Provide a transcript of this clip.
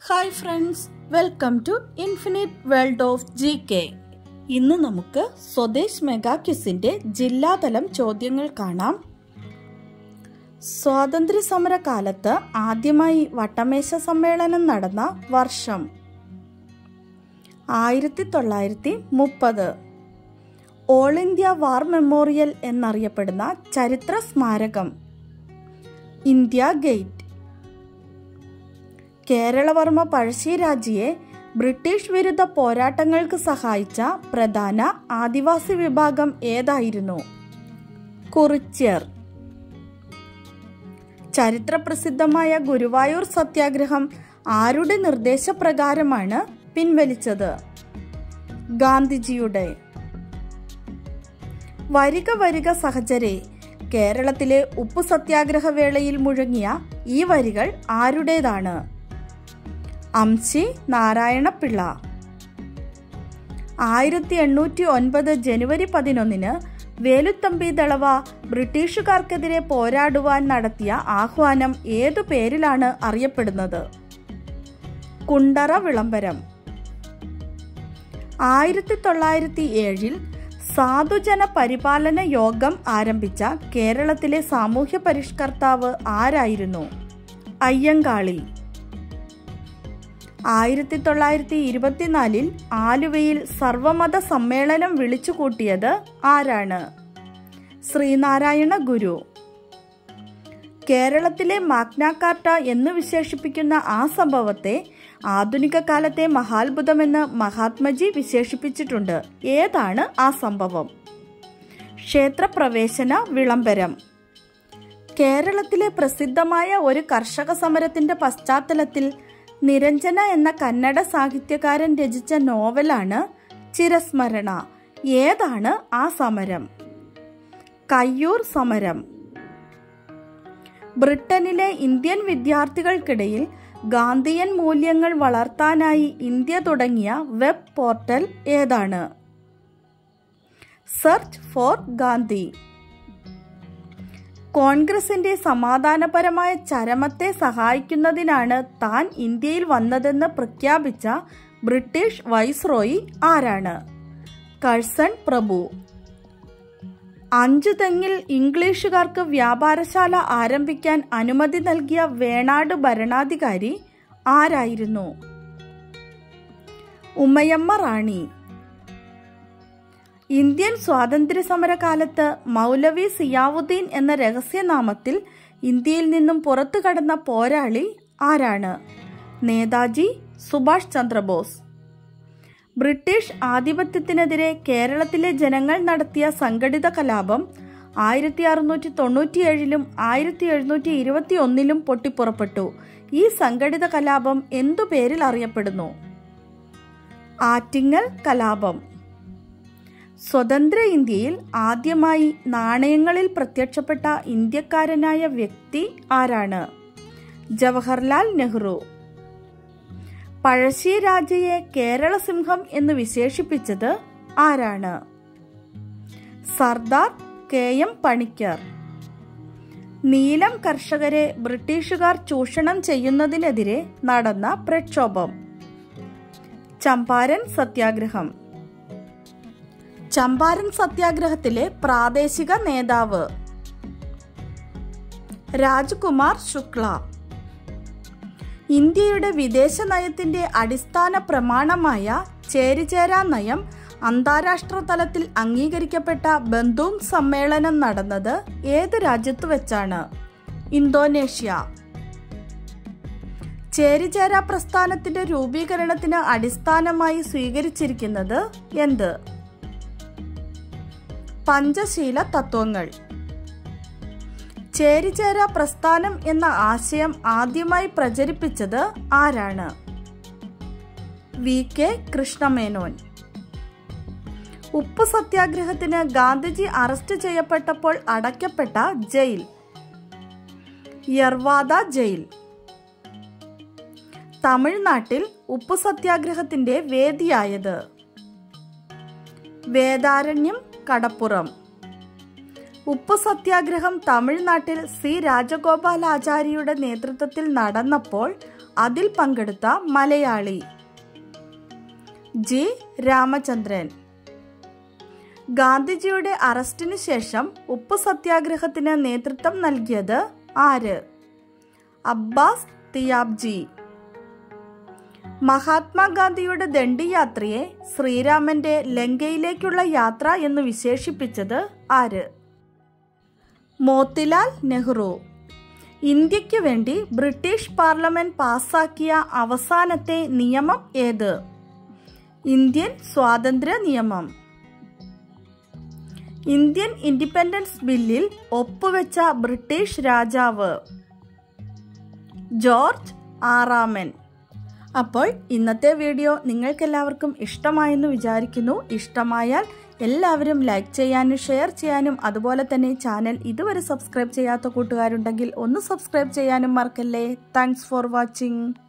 hi friends welcome to infinite world of G K ഇന്ന് നമുക്ക് Swadesh mega ക്വിസിന്റെ ജില്ലാതലം ചോദ്യങ്ങൾ കാണാം സ്വാതന്ത്ര്യ സമര കാലത്ത് ആദ്യമായി വട്ടമേശ സമ്മേളനം നടന്ന വർഷം ആയിരത്തി തൊള്ളായിരത്തി മുപ്പത് ഓൾ ഇന്ത്യ വാർ മെമ്മോറിയൽ എന്നറിയപ്പെടുന്ന ചരിത്ര സ്മാരകം ഇന്ത്യ ഗേറ്റ് കേരളവർമ്മ പഴശ്ശിരാജയെ ബ്രിട്ടീഷ് വിരുദ്ധ പോരാട്ടങ്ങൾക്ക് സഹായിച്ച പ്രധാന ആദിവാസി വിഭാഗം ഏതായിരുന്നു കുറിച്യർ ചരിത്രപ്രസിദ്ധമായ ഗുരുവായൂർ സത്യാഗ്രഹം ആരുടെ നിർദ്ദേശപ്രകാരമാണ് പിൻവലിച്ചത് ഗാന്ധിജിയുടെ വരിക വരിക സഹചരെ കേരളത്തിലെ ഉപ്പു സത്യാഗ്രഹ വേളയിൽ മുഴങ്ങിയ ഈ വരികൾ ആരുടേതാണ് അംശി നാരായണപിള്ള ആയിരത്തി എണ്ണൂറ്റി ഒൻപത് ജനുവരി പതിനൊന്നിന് വേലുത്തമ്പി ദളവ ബ്രിട്ടീഷുകാർക്കെതിരെ പോരാടുവാൻ നടത്തിയ ആഹ്വാനം ഏതു പേരിലാണ് അറിയപ്പെടുന്നത് കുണ്ടറ വിളംബരം ആയിരത്തി തൊള്ളായിരത്തി ഏഴിൽ സാധുജന പരിപാലന യോഗം ആരംഭിച്ച കേരളത്തിലെ സാമൂഹ്യ പരിഷ്കർത്താവ് ആരായിരുന്നു അയ്യങ്കാളി ആയിരത്തി തൊള്ളായിരത്തി ഇരുപത്തിനാലിൽ ആലുവയിൽ സർവമത സമ്മേളനം വിളിച്ചുകൂട്ടിയത് ആരാണ് ശ്രീനാരായണ ഗുരു കേരളത്തിലെ മാഗ്നാകാർട്ട എന്ന് വിശേഷിപ്പിക്കുന്ന ആ സംഭവത്തെ ആധുനിക കാലത്തെ മഹാത്ഭുതമെന്ന് മഹാത്മജി വിശേഷിപ്പിച്ചിട്ടുണ്ട് ഏതാണ് ആ സംഭവം ക്ഷേത്രപ്രവേശന വിളംബരം കേരളത്തിലെ പ്രസിദ്ധമായ ഒരു കർഷക സമരത്തിന്റെ പശ്ചാത്തലത്തിൽ നിരഞ്ജന എന്ന കന്നഡ സാഹിത്യകാരൻ രചിച്ച നോവലാണ് ചിരസ്മരണ ഏതാണ് ആ സമരം കയ്യൂർ സമരം ബ്രിട്ടനിലെ ഇന്ത്യൻ വിദ്യാർത്ഥികൾക്കിടയിൽ ഗാന്ധിയൻ മൂല്യങ്ങൾ വളർത്താനായി ഇന്ത്യ തുടങ്ങിയ വെബ് പോർട്ടൽ ഏതാണ് സെർച്ച് ഫോർ ഗാന്ധി കോൺഗ്രസിന്റെ സമാധാനപരമായ ചരമത്തെ സഹായിക്കുന്നതിനാണ് താൻ ഇന്ത്യയിൽ വന്നതെന്ന് പ്രഖ്യാപിച്ച ബ്രിട്ടീഷ് വൈസ്രോയി ആരാണ് കഴ്സൺ പ്രഭു അഞ്ചു തെങ്ങിൽ ഇംഗ്ലീഷുകാർക്ക് വ്യാപാരശാല ആരംഭിക്കാൻ അനുമതി നൽകിയ വേണാട് ഭരണാധികാരി ആരായിരുന്നു ഉമ്മയമ്മ റാണി ഇന്ത്യൻ സ്വാതന്ത്ര്യ സമര കാലത്ത് മൗലവി സിയാവുദ്ദീൻ എന്ന രഹസ്യനാമത്തിൽ ഇന്ത്യയിൽ നിന്നും പുറത്തു കടന്ന പോരാളി ആരാണ് നേതാജി സുഭാഷ് ചന്ദ്രബോസ് ബ്രിട്ടീഷ് ആധിപത്യത്തിനെതിരെ കേരളത്തിലെ ജനങ്ങൾ നടത്തിയ സംഘടിത കലാപം ആയിരത്തി അറുന്നൂറ്റി തൊണ്ണൂറ്റിയേഴിലും ആയിരത്തി എഴുന്നൂറ്റി ഇരുപത്തി ഒന്നിലും പൊട്ടിപ്പുറപ്പെട്ടു ഈ സംഘടിത കലാപം എന്തു പേരിൽ അറിയപ്പെടുന്നു ആറ്റിങ്ങൽ കലാപം സ്വതന്ത്ര ഇന്ത്യയിൽ ആദ്യമായി നാണയങ്ങളിൽ പ്രത്യക്ഷപ്പെട്ട ഇന്ത്യക്കാരനായ വ്യക്തി ആരാണ് ജവഹർലാൽ നെഹ്റു പഴശ്ശിരാജയെ കേരള സിംഹം എന്ന് വിശേഷിപ്പിച്ചത് ആരാണ് സർദാർ കെ എം പണിക്കർ നീലം കർഷകരെ ബ്രിട്ടീഷുകാർ ചൂഷണം ചെയ്യുന്നതിനെതിരെ നടന്ന പ്രക്ഷോഭം ചമ്പാരൻ സത്യാഗ്രഹം ചമ്പാരൻ സത്യാഗ്രഹത്തിലെ പ്രാദേശിക നേതാവ് രാജ്കുമാർ ശുക്ല ഇന്ത്യയുടെ വിദേശ നയത്തിന്റെ അടിസ്ഥാന പ്രമാണമായ ചേരിചേരാ നയം അന്താരാഷ്ട്ര തലത്തിൽ അംഗീകരിക്കപ്പെട്ട ബന്ധും സമ്മേളനം നടന്നത് ഏത് രാജ്യത്തു വെച്ചാണ് ഇന്തോനേഷ്യ ചേരിചേരാ പ്രസ്ഥാനത്തിന്റെ രൂപീകരണത്തിന് അടിസ്ഥാനമായി സ്വീകരിച്ചിരിക്കുന്നത് എന്ത് പഞ്ചശീല തത്വങ്ങൾ ചേരിചേര പ്രസ്ഥാനം എന്ന ആശയം ആദ്യമായി പ്രചരിപ്പിച്ചത് ആരാണ് വി കെ കൃഷ്ണമേനോൻ ഉപ്പ് സത്യാഗ്രഹത്തിന് ഗാന്ധിജി അറസ്റ്റ് ചെയ്യപ്പെട്ടപ്പോൾ അടയ്ക്കപ്പെട്ട ജയിൽ യർവാദ ജയിൽ തമിഴ്നാട്ടിൽ ഉപ്പ് സത്യാഗ്രഹത്തിന്റെ വേദിയായത് വേദാരണ്യം കടപ്പുറം ഉപ്പ് സത്യാഗ്രഹം തമിഴ്നാട്ടിൽ സി രാജഗോപാലാചാരിയുടെ നേതൃത്വത്തിൽ നടന്നപ്പോൾ അതിൽ പങ്കെടുത്ത മലയാളി ജി രാമചന്ദ്രൻ ഗാന്ധിജിയുടെ അറസ്റ്റിന് ശേഷം ഉപ്പ് സത്യാഗ്രഹത്തിന് നേതൃത്വം നൽകിയത് ആര് അബ്ബാസ് തിയാബ്ജി മഹാത്മാഗാന്ധിയുടെ ദണ്ഡിയാത്രയെ ശ്രീരാമന്റെ ലങ്കയിലേക്കുള്ള യാത്ര എന്ന് വിശേഷിപ്പിച്ചത് ആര് മോത്തിലാൽ നെഹ്റു ഇന്ത്യക്ക് വേണ്ടി ബ്രിട്ടീഷ് പാർലമെന്റ് പാസാക്കിയ അവസാനത്തെ നിയമം ഏത് ഇന്ത്യൻ സ്വാതന്ത്ര്യ നിയമം ഇന്ത്യൻ ഇൻഡിപെൻഡൻസ് ബില്ലിൽ ഒപ്പുവെച്ച ബ്രിട്ടീഷ് രാജാവ് ജോർജ് ആറാമൻ അപ്പോൾ ഇന്നത്തെ വീഡിയോ നിങ്ങൾക്കെല്ലാവർക്കും ഇഷ്ടമായെന്ന് വിചാരിക്കുന്നു ഇഷ്ടമായാൽ എല്ലാവരും ലൈക്ക് ചെയ്യാനും ഷെയർ ചെയ്യാനും അതുപോലെ തന്നെ ചാനൽ ഇതുവരെ സബ്സ്ക്രൈബ് ചെയ്യാത്ത കൂട്ടുകാരുണ്ടെങ്കിൽ ഒന്ന് സബ്സ്ക്രൈബ് ചെയ്യാനും മറക്കല്ലേ താങ്ക്സ് ഫോർ വാച്ചിങ്